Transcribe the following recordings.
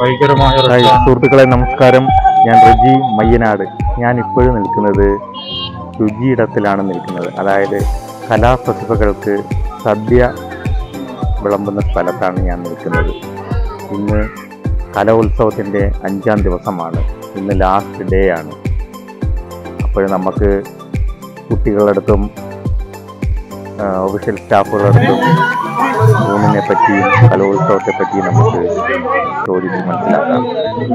ഭയങ്കരമായ ഹായ് രസമാണ്. സുഹൃത്തുക്കളെ നമസ്കാരം ഞാൻ റജി മയ്യനാട് ഞാൻ ഇപ്പോഴും നിൽക്കുന്നത് രുചിയിടത്തിലാണ് നിൽക്കുന്നത് അതായത് കലാപ്രതിഭകൾക്ക് സദ്യ വിളമ്പുന്ന സ്ഥലത്താണ് ഞാൻ നിൽക്കുന്നത് ഇന്ന് കലോത്സവത്തിൻ്റെ അഞ്ചാം ദിവസമാണ് ഇന്ന് ലാസ്റ്റ് ഡേ ആണ് അപ്പോൾ നമുക്ക് കുട്ടികളുടെ അടുത്തും ഒഫീഷ്യൽ സ്റ്റാഫുകളുടെ അടുത്തും ഊണിനെ പറ്റിയും കലോത്സവത്തെ പറ്റിയും നമുക്ക് ചോദിച്ച് മനസ്സിലാക്കാം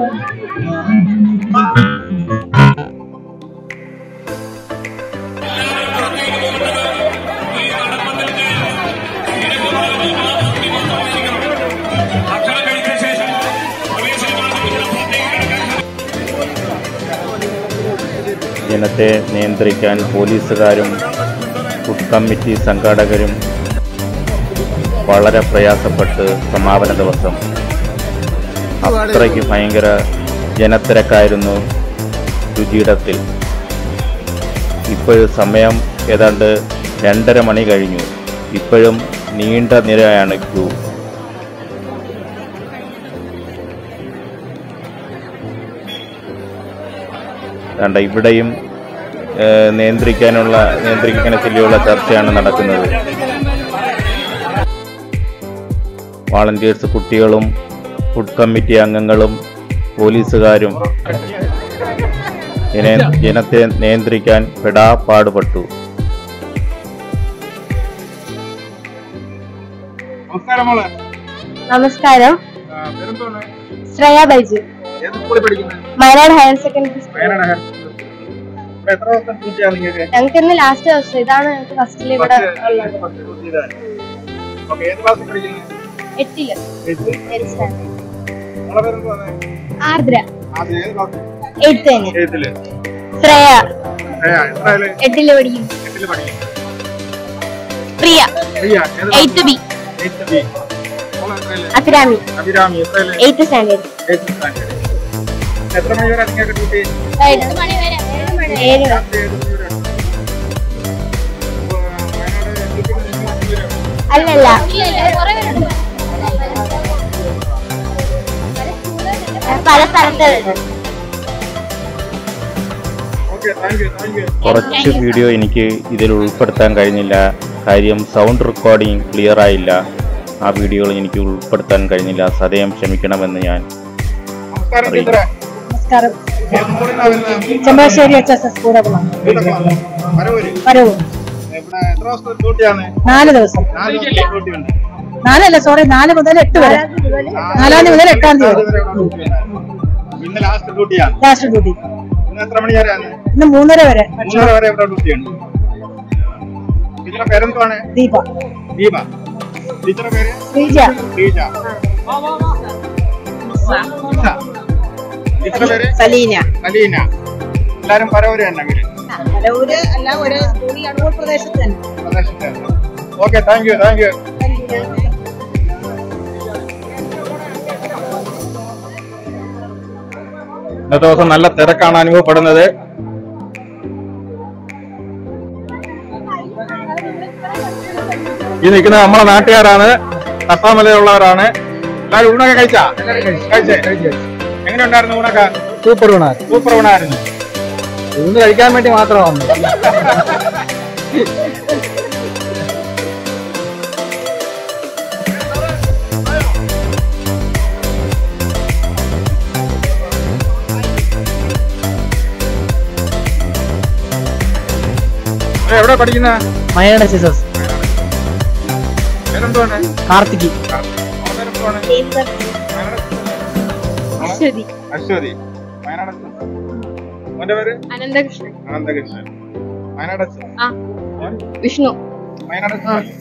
ജനത്തെ നിയന്ത്രിക്കാൻ പോലീസുകാരും ഫുഡ് കമ്മിറ്റി സംഘാടകരും വളരെ പ്രയാസപ്പെട്ട് സമാപന ദിവസം അത്രയ്ക്ക് ഭയങ്കര ജനത്തിരക്കായിരുന്നു രുചിയിടത്തിൽ ഇപ്പോഴും സമയം ഏതാണ്ട് രണ്ടര മണി കഴിഞ്ഞു ഇപ്പോഴും നീണ്ട നിരയാണ് ക്യൂ വേണ്ട ഇവിടെയും ഏഹ്, നിയന്ത്രിക്കാനുള്ള നിയന്ത്രിക്കാനെ ചൊല്ലിയുള്ള ചർച്ചയാണ് നടക്കുന്നത് വാളണ്ടിയേഴ്സ് കുട്ടികളും ഫുഡ് കമ്മിറ്റി അംഗങ്ങളും പോലീസുകാരും ജന- ജനത്തെ നിയന്ത്രിക്കാൻ പെടാ പാടുപെട്ടു നമസ്കാരം മോളെ നമസ്കാരം ആ, പേരെന്താണ് ശ്രേയ ബൈജു ഏത് സ്കൂളിൽ പഠിക്കുന്നത് Wayanad higher secondary school Wayanad higher secondary school. ഇവിടെ എത്ര ദിവസം ഡ്യൂട്ടിയാണ് നിങ്ങൾക്ക് ഞങ്ങൾക്ക് ഇന്ന് ലാസ്റ്റ് ദിവസം ഇതാണ് ഞങ്ങൾക്ക് ഫസ്റ്റിൽ ഇവിടെ ഉള്ളത് ഫസ്റ്റ് ഡ്യൂട്ടി ഇതാണ് ഓക്കെ ഏത് ക്ലാസ്സിൽ പഠിക്കുന്നത് എട്ടില് എയ്ത്ത്. എയ്ത്ത് സ്റ്റാൻഡേർഡ് മോളെ പേരെന്താണ് ആർദ്ര ആദ്യം ഏത് ക്ലാസ്സിൽ എയ്ത്ത് തന്നെ എയ്ത്തില് ശ്രേയ ഏ, എത്രയില് എട്ടില് പഠിക്കും എട്ടില് പഠിക്കുന്നു പ്രിയ പ്രിയ ഏത് എയ്ത്ത് ബി എയ്ത്ത് ബി മോളെ എത്രയില് അഭിരാമി അഭിരാമി എത്രയില് എയ്ത്ത് സ്റ്റാൻഡേർഡ് എയ്ത്ത് സ്റ്റാൻഡേർഡ് എത്ര മണി വരെ നിങ്ങൾക്ക് ഡ്യൂട്ടി ഏഴ് മണി രാത്രി ഏഴ് മണി വരെ അപ്പൊ, വയനാട് ഡ്യൂട്ടി അല്ലല്ല പല സ്ഥലത്ത് okay thank you thank you കുറച്ച് വീഡിയോ എനിക്ക് ഇതിൽ ഉൾപ്പെടുത്താൻ കഴിഞ്ഞില്ല കാര്യം സൗണ്ട് റെക്കോർഡിംഗ് ക്ലിയർ ആയില്ല ആ വീഡിയോകൾ എനിക്ക് ഉൾപ്പെടുത്താൻ കഴിഞ്ഞില്ല സദയം ക്ഷമിക്കണമെന്ന് ഞാൻ നമസ്കാരം ടീച്ചറെ നമസ്കാരം ഏത് സ്കൂളിലാ വരുന്നത് Chembassery H S S Koodakulam Varavoor വരവ് ഇവിടെ എത്ര ദിവസത്തെ ഡ്യൂട്ടിയാണ് നാല് ദിവസം നാല് ദിവസത്തെ ഡ്യൂട്ടി ഉണ്ട് നാലല്ല സോറി നാല് മുതൽ എട്ട് വരെ നാലാം തീയതി മുതൽ എട്ടാം തീയതി നാല് വരെ വരെ ഇവിടെ ഡ്യൂട്ടി ഉണ്ടായിരുന്നു. ഇന്ന് ലാസ്റ്റ് ഡ്യൂട്ടിയാണ് ലാസ്റ്റ് ഡ്യൂട്ടി ഇന്ന് എത്ര മണി വരെയാണ് ഇന്ന് മൂന്നര വരെ മൂന്നര വരെ ഇവിടെ ഡ്യൂട്ടിയുണ്ട് ടീച്ചറെ പേരെന്തുവാണ് ദീപ ദീപ ടീച്ചറെ പേര് ശ്രീജ ശ്രീജ ഇസ. ടീച്ചറെ പേര് സലീന അലീന എല്ലാരും പരവര് തന്നെ ഇവര് വരവൂര് അല്ല ഒരു സ്കൂളിൽ അടൂർ പ്രദേശത്ത് തന്നെ പ്രദേശത്തെ okay thank you thank you ഇന്നത്തെ ദിവസം നല്ല തിരക്കാണ് അനുഭവപ്പെടുന്നത് ഈ നിൽക്കുന്നത് നമ്മളെ നാട്ടുകാരാണ് തട്ടാമലയുള്ളവരാണ് എല്ലാവരും ഊണൊക്കെ കഴിച്ചാ കഴിച്ചേ എങ്ങനെയുണ്ടായിരുന്നു ഊണൊക്കെ സൂപ്പർ ഗുണാർ സൂപ്പർ ഊണായിരുന്നു ഇന്ന് കഴിക്കാൻ വേണ്ടി മാത്രം വന്നു ഏ, എവിടെ പഠിക്കുന്ന മയണ സിസസ് പേരെന്തുവാണ് കാർത്തികി അവളുടെ പേരെന്തുവാണ് അശ്വതി അശ്വതി വയനാട് മോന്റെ പേര് അനന്തകൃഷ്ണൻ അനന്തകൃഷ്ണൻ വയനാട് ആ വിഷ്ണു വയനാട്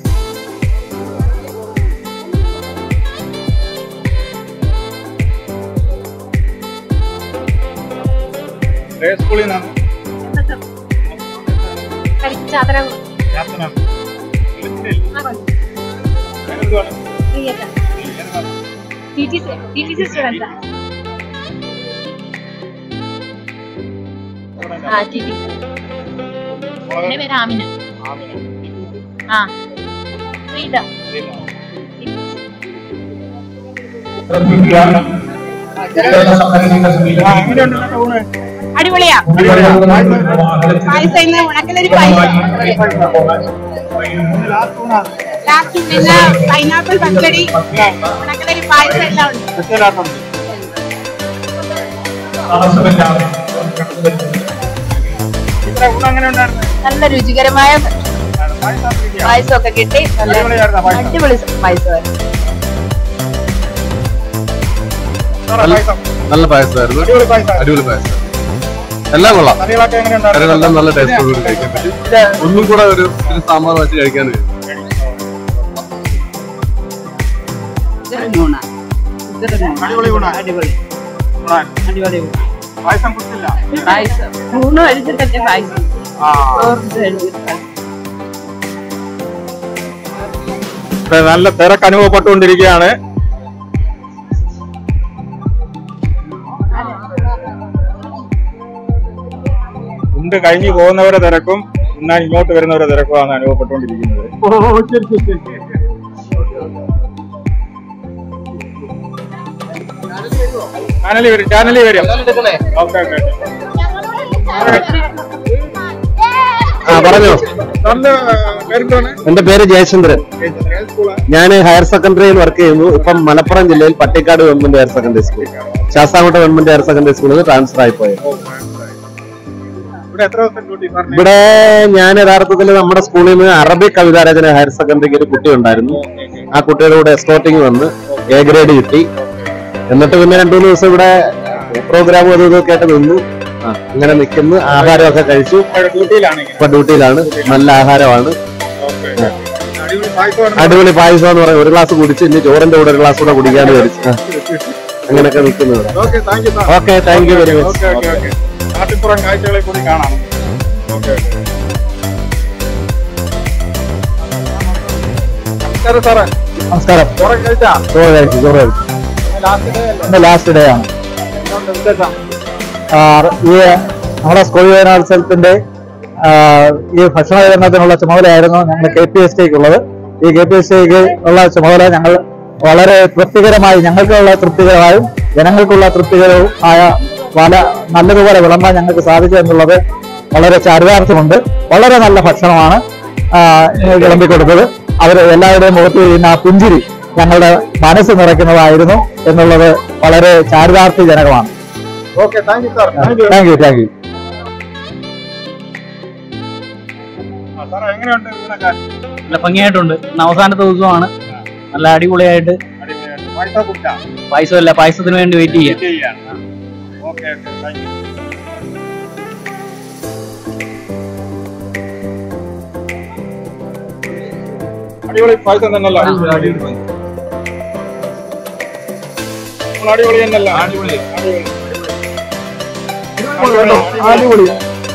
ഏത് സ്കൂളിൽ നിന്നാണ് ചാതരാകുളം യാത്രനാണ് പേരെന്തുവാണ് Priyatha T T C T T C സ്റ്റുഡൻസാ ആ ടി ടി സി എന്റെ പേര് ആമിന ആ പ്രീത എങ്ങനെയുണ്ട് ഇന്നത്തെ ഊണ് അടിപൊളിയാ പായസം ഇന്ന് ഉണക്കലരി പായസം ലാസ്റ്റ് ഊണാണ് ലാസ്റ്റ് പിന്നെ പൈനാപ്പിൾ പച്ചടി ഉണക്കലരി പായസം എല്ലാം ഉണ്ട് സ്പെഷ്യലായിട്ടുണ്ട് ഇവിടെ ഊണ് എങ്ങനെ ഉണ്ടായിരുന്നു നല്ല രുചികരമായ പായസം കിട്ടിയോ? പായസമൊക്കെ കിട്ടി നല്ല അടിപൊളിയായിരുന്നോ പായസം? അടിപൊളി പായസമായിരുന്നു സാറേ, പായസം. നല്ല പായസമായിരുന്നു അടിപൊളി പായസം അടിപൊളി പായസം എല്ലാം കൊള്ളാം കറികളൊക്കെ എങ്ങനെ കറികളെല്ലാം നല്ല ടേസ്റ്റോട് കൂടി കഴിക്കാൻ പറ്റി ഒന്നും കൂടെ ഒരു ഒരു സാമ്പാർ വെച്ച് കഴിക്കാൻ കഴിയും അടിപൊളി ഊണാ അടിപൊളി അടിപൊളി പായസം കുടിച്ചില്ല പായസം ഊണ് കഴിച്ചിട്ടൊക്കെ പായസം ആ ഇവിടെ നല്ല തിരക്ക് അനുഭവപ്പെട്ടുകൊണ്ടിരിക്കുകയാണ് ഉണ്ട് കഴിഞ്ഞു പോകുന്നവരെ തിരക്കും ഉണ്ണാൻ ഇങ്ങോട്ട് വരുന്നവരെ തിരക്കുമാണ് അനുഭവപ്പെട്ടുകൊണ്ടിരിക്കുന്നത് ചാനലിൽ വരും ചാനലിൽ വരും ഓക്കെ ഓക്കെ ആ പറഞ്ഞോ സാറിന്റെ പേരെന്താണ് എന്റെ പേര് ജയചന്ദ്രൻ സ്കൂളാണ് ഞാൻ ഹയർ സെക്കൻഡറിയിൽ വർക്ക് ചെയ്യുന്നു ഇപ്പം മലപ്പുറം ജില്ലയിൽ Pattikkad government higher secondary school Sasthamkotta government higher secondary സ്കൂളിൽ ട്രാൻസ്ഫർ ആയി പോയത് ഇവിടെ എത്ര ദിവസം ഡ്യൂട്ടി സാറിന് ഇവിടെ ഞാൻ യഥാർത്ഥത്തിൽ നമ്മുടെ സ്കൂളിൽ നിന്ന് അറബി കവിതാരചന ഹയർ സെക്കൻഡറിക്ക് ഒരു കുട്ടി ഉണ്ടായിരുന്നു ആ കുട്ടിയുടെ കൂടെ എസ്കോട്ടിങ് വന്ന് എ ഗ്രേഡ് കിട്ടി എന്നിട്ട് പിന്നെ രണ്ടു മൂന്ന് ദിവസം ഇവിടെ പ്രോഗ്രാമും അതും ഇതൊക്കെ ആയിട്ട് നിന്നു ആ, അങ്ങനെ നിൽക്കുന്നു ആഹാരമൊക്കെ കഴിച്ചു ഡ്യൂട്ടിയിലാണെങ്കിൽ ഇപ്പൊ ഡ്യൂട്ടിയിലാണ് നല്ല ആഹാരമാണ് അടിപൊളി പായസമാണ് അടിപൊളി പായസം എന്ന് പറയും ഒരു ഗ്ലാസ് കുടിച്ച് ഇനി ചോറിന്റെ കൂടെ ഒരു ഗ്ലാസ് കൂടെ കുടിക്കാന്ന് വിചാരിച്ചു ആ, അങ്ങനെയൊക്കെ നിൽക്കുന്നത് okay thank you sir okay thank you very much okay okay okay നാട്ടിൻപുറം കാഴ്ചകളെ കൂടി കാണാം ഓക്കെ ഓക്കെ നമസ്കാരം സാറേ നമസ്കാരം ചോറൊക്കെ കഴിച്ചാ ചോറ് കഴിച്ചു ചോറ് കഴിച്ചു ലാസ്റ്റ് ഡേ അല്ലേ ഇന്ന് ലാസ്റ്റ് ഡേ ആണ് എന്തുകൊണ്ട് വിശേഷം ആ, ഈ നമ്മുടെ സ്കൂൾ യുവജനോത്സവത്തിന്റെ ആ, ഈ ഭക്ഷണ വിതരണത്തിനുള്ള ചുമതലയായിരുന്നു ഞങ്ങൾ കെ പി എസ് ടിക്കുള്ളത് ഈ കെ പി എസ് ടിക്ക് ഉള്ള ചുമതല ഞങ്ങൾ വളരെ തൃപ്തികരമായി ഞങ്ങൾക്കുള്ള തൃപ്തികരമായും ജനങ്ങൾക്കുള്ള തൃപ്തികരവും ആയ പല നല്ലതുപോലെ വിളമ്പാൻ ഞങ്ങൾക്ക് സാധിച്ചു എന്നുള്ളത് വളരെ ചാരിതാർത്ഥ്യമുണ്ട് വളരെ നല്ല ഭക്ഷണമാണ് ആ, ഇന്ന് വിളമ്പിക്കൊടുത്തത് അവർ എല്ലാവരുടെയും മുഖത്ത് ചെയ്യുന്ന ആ പുഞ്ചിരി ഞങ്ങളുടെ മനസ്സ് നിറയ്ക്കുന്നതായിരുന്നു എന്നുള്ളത് വളരെ ചാരിതാർത്ഥ്യജനകമാണ് okay thank you sir thank you thank you thank you സാറേ എങ്ങനെയുണ്ട് ഇതിനൊക്കെ നല്ല ഭംഗിയായിട്ടുണ്ട് ഇന്ന് അവസാനത്തെ ദിവസമാണ് നല്ല അടിപൊളിയായിട്ട് അടിപൊളിയായിട്ട് പായസം കുടിച്ചാ പായസമല്ല പായസത്തിന് വേണ്ടി വെയിറ്റ് ചെയ്യാം ചെയ്യാണ് ഓക്കെ ഓക്കെ താങ്ക് യു അടിപൊളി പായസം തന്നല്ലോ നമ്മൾ അടിപൊളി തന്നല്ലോ അടിപൊളി അടിപൊളി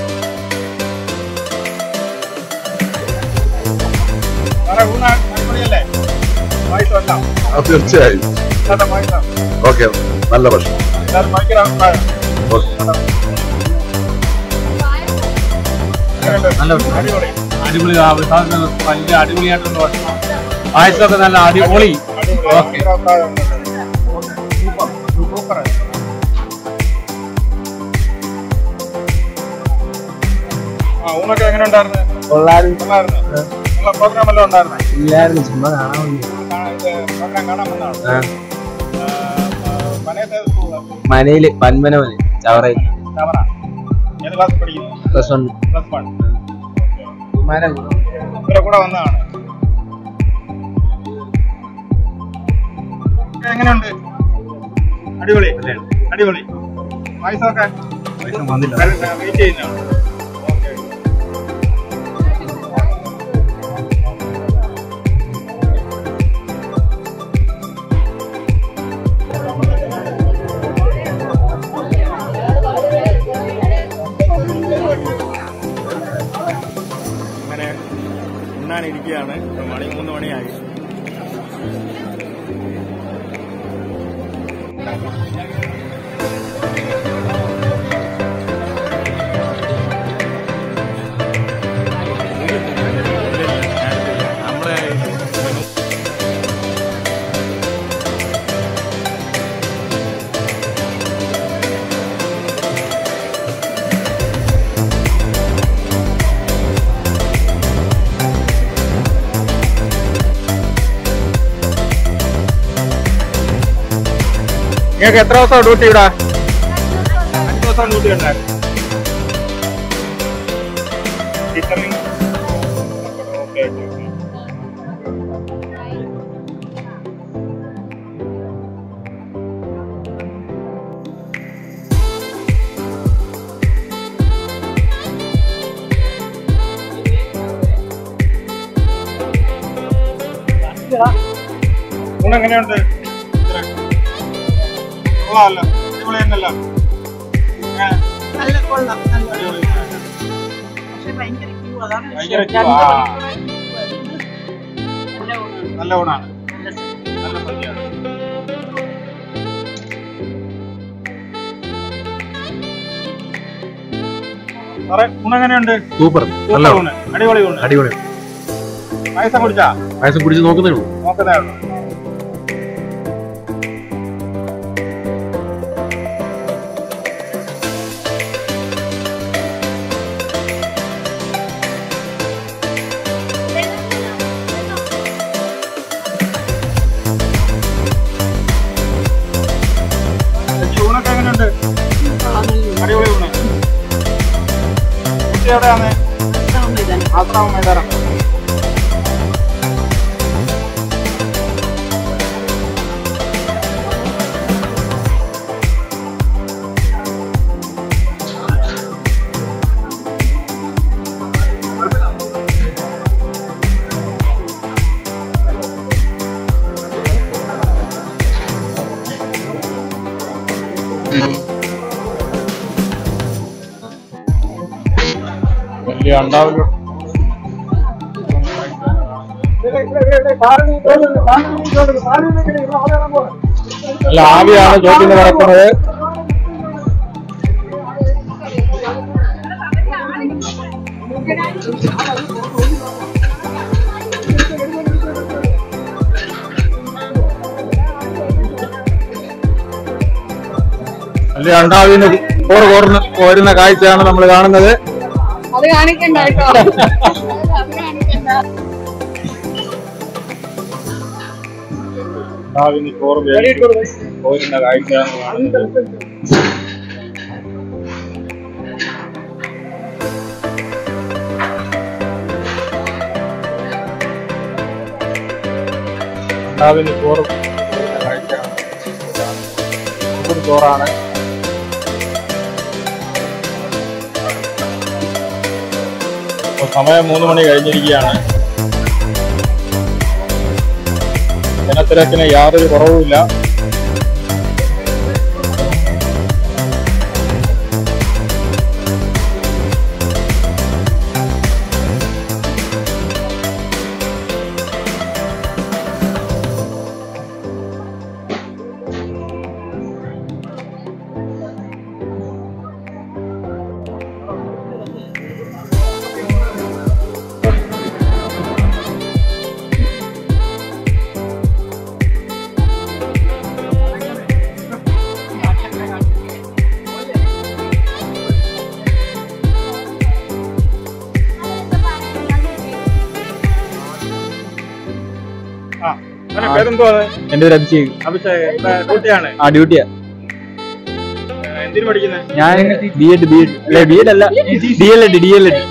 സാറേ ഊണ് അടിപൊളിയല്ലേ പായസം എല്ലാം ആ, തീർച്ചയായും ഇന്നത്തെ പായസം ഓക്കെ നല്ല ഭക്ഷണം എല്ലാവരും ഭയങ്കര അഭിപ്രായം ഓക്കെ നല്ല അടിപൊളി അടിപൊളി വലിയ അടിപൊളിയായിട്ടുള്ള ഭക്ഷണം പായസമൊക്കെ നല്ല അടിപൊളി ഓക്കെ സൂപ്പർ സൂപ്പർ ആ ഊണൊക്കെ എങ്ങനെ ഉണ്ടായിരുന്നു കൊള്ളാരും നല്ലായിരുന്നു നിങ്ങളെ പ്രോഗ്രാം എല്ലാം ഉണ്ടായിരുന്നേ ഇല്ലായിരുന്നു ചുമ്മാ കാണാൻ വേണ്ടി പ്രോഗ്രാം കാണാൻ വന്നതാണ് മനേത് മനയില് പന്മനവന് ചവറയിൽ ചവറ ഏത് ക്ലാസ് പഠിക്കുന്നു പ്ലസ് വൺ പ്ലസ് വൺ ഇവരെ കൂടെ വന്നതാണ് എങ്ങനെയുണ്ട് അടിപൊളി അടിപൊളി പായസമൊക്കെ വെയിറ്റ് ചെയ്യുന്നതാണ് ഓക്കെ അങ്ങനെ ഉണ്ണാനിരിക്കുകയാണ് ഇപ്പൊ മണി മൂന്ന് മണിയായി നമ്മളെ നിങ്ങൾക്ക് എത്ര ദിവസം ഡ്യൂട്ടി ഇവിടെ അഞ്ച് ദിവസം ഡ്യൂട്ടി ഉണ്ടായിരുന്നു ടീച്ചറിങ് ഓക്കെ ഓക്കെ ഊണെങ്ങനെയുണ്ട് കൊള്ളാമല്ലോ അടിപൊളി തന്നെയല്ലോ ഏ, നല്ല കൊള്ളാം നല്ല അടിപൊളി പക്ഷെ ഭയങ്കര ക്യൂ അതാണ് ഭയങ്കര വിഷയം. queue ആ. നല്ല ഊണാണ്. നല്ല ഊണാണ് നല്ല സദ്യ. നല്ല സദ്യയാണ് സാറേ ഊണെങ്ങനെയുണ്ട് സൂപ്പർ നല്ല സൂപ്പർ ഊണ് അടിപൊളി ഊണ് അടിപൊളി പായസം കുടിച്ചാ പായസം കുടിച്ച് നോക്കുന്നേ ഉള്ളൂ നോക്കുന്നേ ഉള്ളൂ ചേച്ചി, ഊണൊക്കെ എങ്ങനെയുണ്ട് അടിപൊളി ഊണ് കുട്ടി എവിടെയാണ് ആശ്രാമം മൈതാനം വലിയ ഉണ്ടാവില്ല അല്ല ആവിയാണ് ചോട്ടിന് കിടക്കുന്നത് വലിയ അണ്ടാവിന് കോറ് കോർന്ന് പോരുന്ന കാഴ്ചയാണ് നമ്മൾ കാണുന്നത് അത് കാണിക്കണ്ട കേട്ടോ അത് കാണിക്കണ്ട ഉണ്ടാവിന് ചോറ് പോരുന്ന കാഴ്ചയാണ് കാണുന്നത് ഉണ്ടാവിന് ചോറ് പോരുന്ന കാഴ്ചയാണ് ചൂട് ചോറാണ് ഇപ്പൊ സമയം മൂന്ന് മണി കഴിഞ്ഞിരിക്കുകയാണ് ജനത്തിരക്കിന് യാതൊരു കുറവുമില്ല ആ അവന്റെ പേരെന്തോ അത് എന്റെ പേര് അഭിഷേക് അഭിഷേക് ഇവിടെ ഡ്യൂട്ടിയാണ് ആ ഡ്യൂട്ടിയാ ഏഹ് എന്തിനു പഠിക്കുന്നത് ഞാൻ ബി എഡ് ബി എഡ് അല്ലെ ബി എഡ് അല്ല D L Ed D L Ed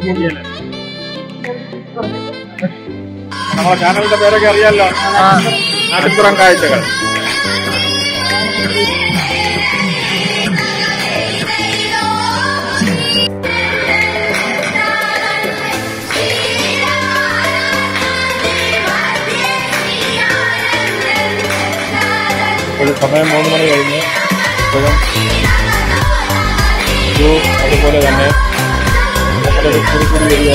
നമ്മളെ ചാനലിന്റെ പേരൊക്കെ അറിയാലോ നാട്ടിപ്പുറം കാഴ്ചകൾ ഒരു സമയം മൂന്ന് മണി കഴിഞ്ഞ് ഇപ്പോഴും ക്യൂ അതുപോലെ തന്നെ നമ്മളൊരു കുറിക്കുറി വരിക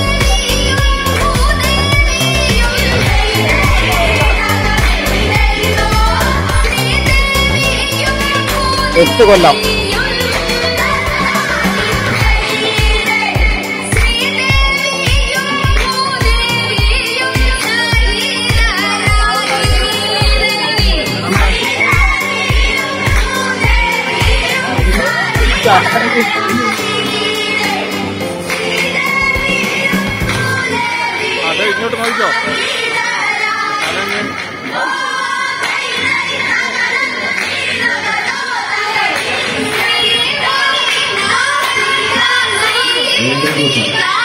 എട്ട് കൊല്ലം അതെ ഇങ്ങോട്ട് നോക്കിക്കോ അതെങ്ങനെ വീണ്ടും കൂട്ടാം